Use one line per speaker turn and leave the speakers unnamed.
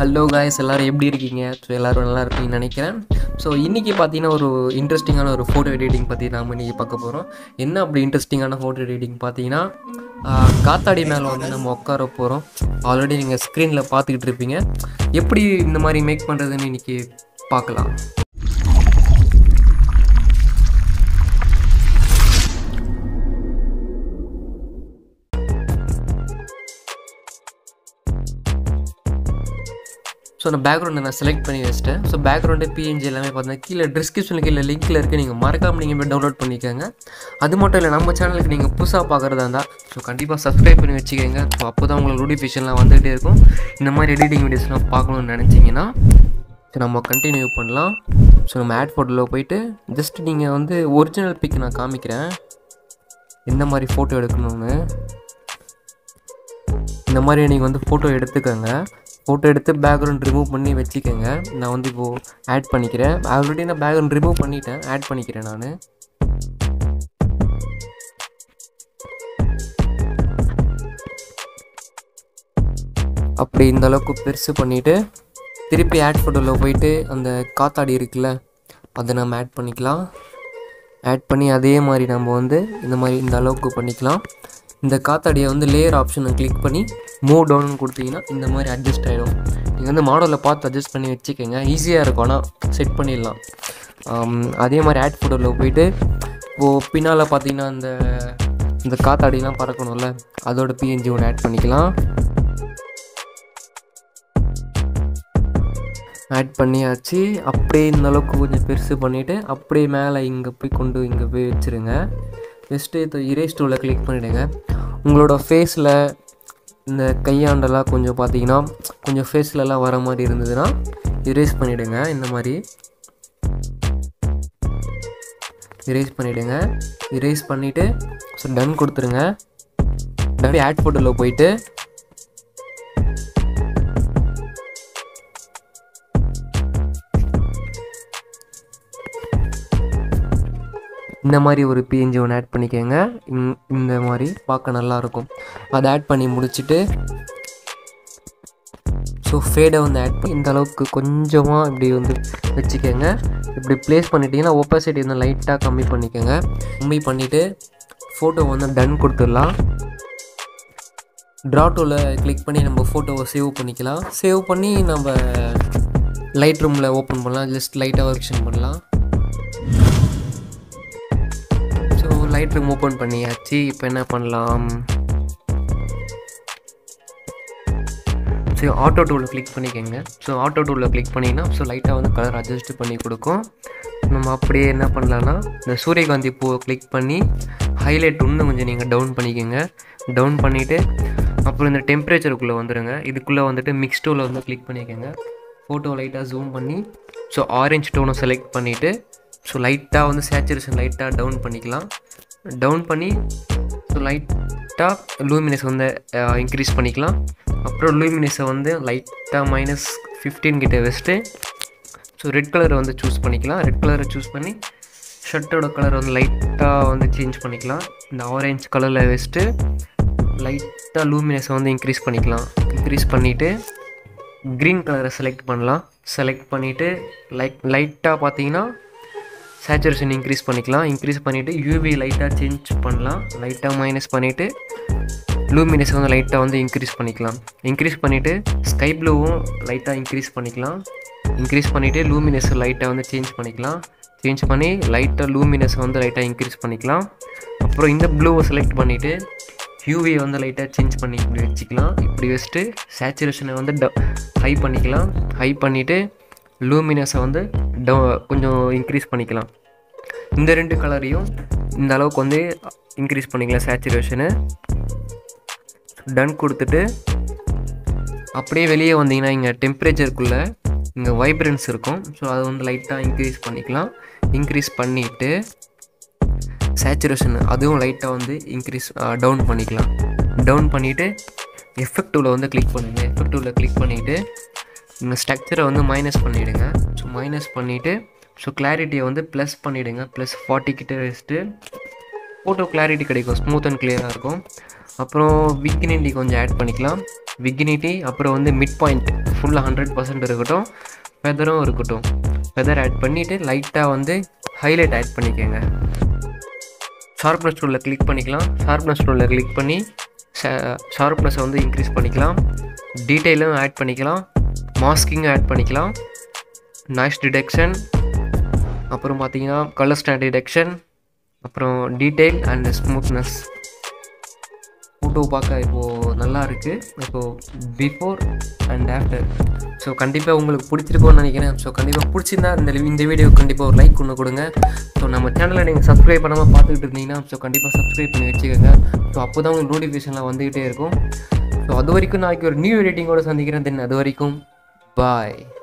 hello guys எல்லோரும் எப்படி இருக்கீங்க ஸோ எல்லோரும் நல்லா இருப்பீங்கன்னு நினைக்கிறேன் ஸோ இன்றைக்கி பார்த்தீங்கன்னா ஒரு இன்ட்ரெஸ்டிங்கான ஒரு ஃபோட்டோ எடிட்டிங் பற்றி நாம் இன்றைக்கி பார்க்க போகிறோம் என்ன அப்படி இன்ட்ரெஸ்டிங்கான ஃபோட்டோ எடிட்டிங் பார்த்தீங்கன்னா ஆஹ், காத்தாடி மேலே வந்து நம்ம உட்கார போகிறோம் ஆல்ரெடி நீங்கள் ஸ்க்ரீனில் பார்த்துக்கிட்டு இருப்பீங்க எப்படி இந்த மாதிரி மேக் பண்ணுறதுன்னு இன்றைக்கி பார்க்கலாம் ஸோ நான் பேக்ரவுண்டை நான் செலக்ட் பண்ணி வச்சிட்டேன் ஸோ பேக்ரவுண்டு பிஎன்ஜி எல்லாமே பார்த்தீங்கன்னா கீழே டிஸ்கிரிப்ஷனுக்கு கீழே லிங்க்கில் இருக்குது நீங்கள் மறக்காமல் நீங்கள் போய் டவுன்லோட் பண்ணிக்கோங்க அது மட்டும் இல்லை நம்ம சேனலுக்கு நீங்கள் புதுசாக பார்க்குறதா இருந்தால் ஸோ கண்டிப்பாக சப்ஸ்கிரைப் பண்ணி வச்சுக்கோங்க ஸோ அப்போ தான் உங்களுக்கு நோட்டிஃபிகேஷன்லாம் வந்துகிட்டே இருக்கும் இந்த மாதிரி எடிட்டிங் வீடியோஸ்லாம் பார்க்கணும்னு நினச்சிங்கன்னா ஸோ நம்ம கண்டினியூ பண்ணலாம் ஸோ நம்ம ஆட் ஃபோட்டோவில் போயிட்டு ஜஸ்ட் நீங்கள் வந்து ஒரிஜினல் பிக் நான் காமிக்கிறேன் எந்த மாதிரி ஃபோட்டோ எடுக்கணும்னு இந்த மாதிரி நீங்கள் வந்து ஃபோட்டோ எடுத்துக்கோங்க ஃபோட்டோ எடுத்து பேக்ரவுண்ட் ரிமூவ் பண்ணி வச்சுக்கோங்க நான் வந்து இப்போது ஆட் பண்ணிக்கிறேன் ஆல்ரெடி நான் பேக்ரவுண்ட் ரிமூவ் பண்ணிட்டேன் ஆட் பண்ணிக்கிறேன் நான் அப்படி இந்த அளவுக்கு பெருசு பண்ணிவிட்டு திருப்பி ஆட் ஃபோட்டோவில் போயிட்டு அந்த காத்தாடி இருக்குல்ல அதை நம்ம ஆட் பண்ணிக்கலாம் ஆட் பண்ணி அதே மாதிரி நம்ம வந்து இந்த மாதிரி இந்த அளவுக்கு பண்ணிக்கலாம் இந்த காத்தாடியை வந்து லேயர் ஆப்ஷனை கிளிக் பண்ணி மூவ் டவுன் கொடுத்தீங்கன்னா இந்த மாதிரி அட்ஜஸ்ட் ஆகிடும் நீங்கள் வந்து மாடலில் பார்த்து அட்ஜஸ்ட் பண்ணி வச்சுக்கோங்க ஈஸியாக இருக்கும் ஆனால் செட் பண்ணிடலாம் ஆம், அதே மாதிரி ஆட் ஃபோட்டோவில் போயிட்டு இப்போது பின்னால் பார்த்தீங்கன்னா இந்த இந்த காத்தாடிலாம் பறக்கணும்ல அதோட பிஎன்ஜி ஒன்று ஆட் பண்ணிக்கலாம் ஆட் பண்ணியாச்சு அப்படியே இந்த அளவுக்கு கொஞ்சம் பெருசு பண்ணிவிட்டு அப்படியே மேலே இங்கே போய் கொண்டு இங்கே போய் வச்சுருங்க ஜஸ்ட்டு இது இரேஸ் டூவில் கிளிக் பண்ணிவிடுங்க உங்களோட ஃபேஸில் இந்த கையாண்டெல்லாம் கொஞ்சம் பார்த்தீங்கன்னா கொஞ்சம் ஃபேஸ்லலாம் வர மாதிரி இருந்ததுன்னா இரேஸ் பண்ணிவிடுங்க இந்த மாதிரி இரேஸ் பண்ணிவிடுங்க இரேஸ் பண்ணிவிட்டு ஸோ டன் கொடுத்துருங்க டன் ஆட் ஃபோட்டோவில் போயிட்டு இந்த மாதிரி ஒரு பிஎன்ஜி ஒன்று ஆட் பண்ணிக்கோங்க இந்- இந்த மாதிரி பார்க்க நல்லாயிருக்கும் அதை ஆட் பண்ணி முடிச்சுட்டு ஸோ ஃபேடை வந்து ஆட் பண்ணி இந்த அளவுக்கு கொஞ்சமாக இப்படி வந்து வச்சுக்கோங்க இப்படி ப்ளேஸ் பண்ணிட்டீங்கன்னா ஒப்பாசிட்டி வந்து லைட்டாக கம்மி பண்ணிக்கோங்க கம்மி பண்ணிவிட்டு ஃபோட்டோ வந்து டன் கொடுத்துடலாம் ட்ரா டூவில் கிளிக் பண்ணி நம்ம ஃபோட்டோவை சேவ் பண்ணிக்கலாம் சேவ் பண்ணி நம்ம லைட் ரூமில் ஓப்பன் பண்ணலாம் ஜஸ்ட் லைட்டாக ஒர்க்ஷன் பண்ணலாம் ஸோ லைட் ரூம் ஓப்பன் பண்ணியாச்சு இப்போ என்ன பண்ணலாம் ஸோ ஆட்டோ டூவில் கிளிக் பண்ணிக்கோங்க ஸோ ஆட்டோ டூவில் கிளிக் பண்ணிங்கன்னா ஸோ லைட்டாக வந்து கலர் அட்ஜஸ்ட் பண்ணி கொடுக்கும் நம்ம அப்படியே என்ன பண்ணலான்னா இந்த சூரியகாந்தி பூவை கிளிக் பண்ணி ஹைலைட் இன்னும் கொஞ்சம் நீங்கள் டவுன் பண்ணிக்கோங்க டவுன் பண்ணிவிட்டு அப்புறம் இந்த டெம்பரேச்சருக்குள்ளே வந்துடுங்க இதுக்குள்ளே வந்துட்டு மிக்ஸ் டூவில் வந்து கிளிக் பண்ணிக்கோங்க ஃபோட்டோ லைட்டாக ஜூம் பண்ணி ஸோ ஆரஞ்ச் டோனை செலக்ட் பண்ணிவிட்டு ஸோ லைட்டாக வந்து சேச்சுரேஷன் லைட்டாக டவுன் பண்ணிக்கலாம் டவுன் பண்ணி ஸோ லைட்டாக லூமினஸ் வந்து இன்க்ரீஸ் பண்ணிக்கலாம் அப்புறம் லூமினஸை வந்து லைட்டாக மைனஸ் ஃபிஃப்டீன் கிட்ட வச்சுட்டு ஸோ ரெட் கலரை வந்து சூஸ் பண்ணிக்கலாம் ரெட் கலரை சூஸ் பண்ணி ஷர்ட்டோட கலர் வந்து லைட்டாக வந்து சேஞ்ச் பண்ணிக்கலாம் இந்த ஆரஞ்ச் கலரில் வச்சுட்டு லைட்டாக லூமினஸை வந்து இன்க்ரீஸ் பண்ணிக்கலாம் இன்க்ரீஸ் பண்ணிவிட்டு க்ரீன் கலரை செலக்ட் பண்ணலாம் செலக்ட் பண்ணிவிட்டு லைட் லைட்டாக பார்த்தீங்கன்னா சேச்சுரேஷன் இன்க்ரீஸ் பண்ணிக்கலாம் இன்க்ரீஸ் பண்ணிவிட்டு யூவி லைட்டாக சேஞ்ச் பண்ணலாம் லைட்டாக மைனஸ் பண்ணிவிட்டு லூமினஸ் வந்து லைட்டாக வந்து இன்க்ரீஸ் பண்ணிக்கலாம் இன்க்ரீஸ் பண்ணிவிட்டு ஸ்கை ப்ளூவும் லைட்டாக இன்க்ரீஸ் பண்ணிக்கலாம் இன்க்ரீஸ் பண்ணிவிட்டு லூமினஸ் லைட்டாக வந்து சேஞ்ச் பண்ணிக்கலாம் சேஞ்ச் பண்ணி லைட்டாக லூமினஸ் வந்து லைட்டாக இன்க்ரீஸ் பண்ணிக்கலாம் அப்புறம் இந்த ப்ளூவை செலக்ட் பண்ணிவிட்டு யூவியை வந்து லைட்டாக சேஞ்ச் பண்ணி இப்படி வச்சுக்கலாம் இப்படி வச்சுட்டு சேச்சுரேஷனை வந்து ட ஹை பண்ணிக்கலாம் ஹை பண்ணிவிட்டு லூமினஸை வந்து டவு கொஞ்சம் இன்க்ரீஸ் பண்ணிக்கலாம் இந்த ரெண்டு கலரையும் இந்த அளவுக்கு வந்து இன்க்ரீஸ் பண்ணிக்கலாம் சேச்சுரேஷனு டன் கொடுத்துட்டு அப்படியே வெளியே வந்தீங்கன்னா இங்கே டெம்பரேச்சருக்குள்ளே இங்கே வைப்ரன்ஸ் இருக்கும் ஸோ அதை வந்து லைட்டாக இன்க்ரீஸ் பண்ணிக்கலாம் இன்க்ரீஸ் பண்ணிவிட்டு சேச்சுரேஷன் அதுவும் லைட்டாக வந்து இன்க்ரீஸ் டவுன் பண்ணிக்கலாம் டவுன் பண்ணிவிட்டு எஃபெக்டிவில் வந்து கிளிக் பண்ணுங்கள் எஃபெக்டிவில் கிளிக் பண்ணிவிட்டு இந்த ஸ்ட்ரக்சரை வந்து மைனஸ் பண்ணிவிடுங்க ஸோ மைனஸ் பண்ணிவிட்டு ஸோ கிளாரிட்டியை வந்து ப்ளஸ் பண்ணிவிடுங்க ப்ளஸ் ஃபார்ட்டி கிட்ட வச்சுட்டு ஃபோட்டோ கிளாரிட்டி கிடைக்கும் ஸ்மூத் அண்ட் கிளியராக இருக்கும் அப்புறம் விக்னிட்டி கொஞ்சம் ஆட் பண்ணிக்கலாம் விக்னிட்டி அப்புறம் வந்து மிட் பாயிண்ட் ஃபுல்லாக ஹண்ட்ரட் பர்சன்ட் இருக்கட்டும் ஃபெதரும் இருக்கட்டும் ஃபெதர் ஆட் பண்ணிவிட்டு லைட்டாக வந்து ஹைலைட் ஆட் பண்ணிக்கோங்க ஷார்ப்னஸ் டூலில் கிளிக் பண்ணிக்கலாம் ஷார்ப்னஸ் டூலில் கிளிக் பண்ணி ஷார்ப்னஸை வந்து இன்க்ரீஸ் பண்ணிக்கலாம் டீட்டெயிலும் ஆட் பண்ணிக்கலாம் மாஸ்கிங்கும் ஆட் பண்ணிக்கலாம் நாய்ஸ் டிடெக்ஷன் அப்புறம் பார்த்தீங்கன்னா கலர் ஸ்டாண்ட் டிடெக்ஷன் அப்புறம் டீட்டெயில் அண்ட் ஸ்மூத்னஸ் ஃபோட்டோ பார்க்க இப்போது நல்லா இருக்குது இப்போது பிஃபோர் அண்ட் ஆஃப்டர் ஸோ கண்டிப்பாக உங்களுக்கு பிடிச்சிருக்கோன்னு நினைக்கிறேன் ஸோ கண்டிப்பாக பிடிச்சிருந்தா இந்த இந்த வீடியோ கண்டிப்பாக ஒரு லைக் ஒன்று கொடுங்க ஸோ நம்ம சேனலை நீங்கள் சப்ஸ்கிரைப் பண்ணாமல் பார்த்துக்கிட்டு இருந்தீங்கன்னா ஸோ கண்டிப்பாக சப்ஸ்கிரைப் பண்ணி வச்சுக்கோங்க ஸோ அப்போ தான் உங்களுக்கு நோட்டிஃபிகேஷன்லாம் வந்துக்கிட்டே இருக்கும் ஸோ அது வரைக்கும் நாளைக்கு ஒரு நியூ எடிட்டிங்கோடு சந்திக்கிறேன் தென் அது வரைக்கும் பாய்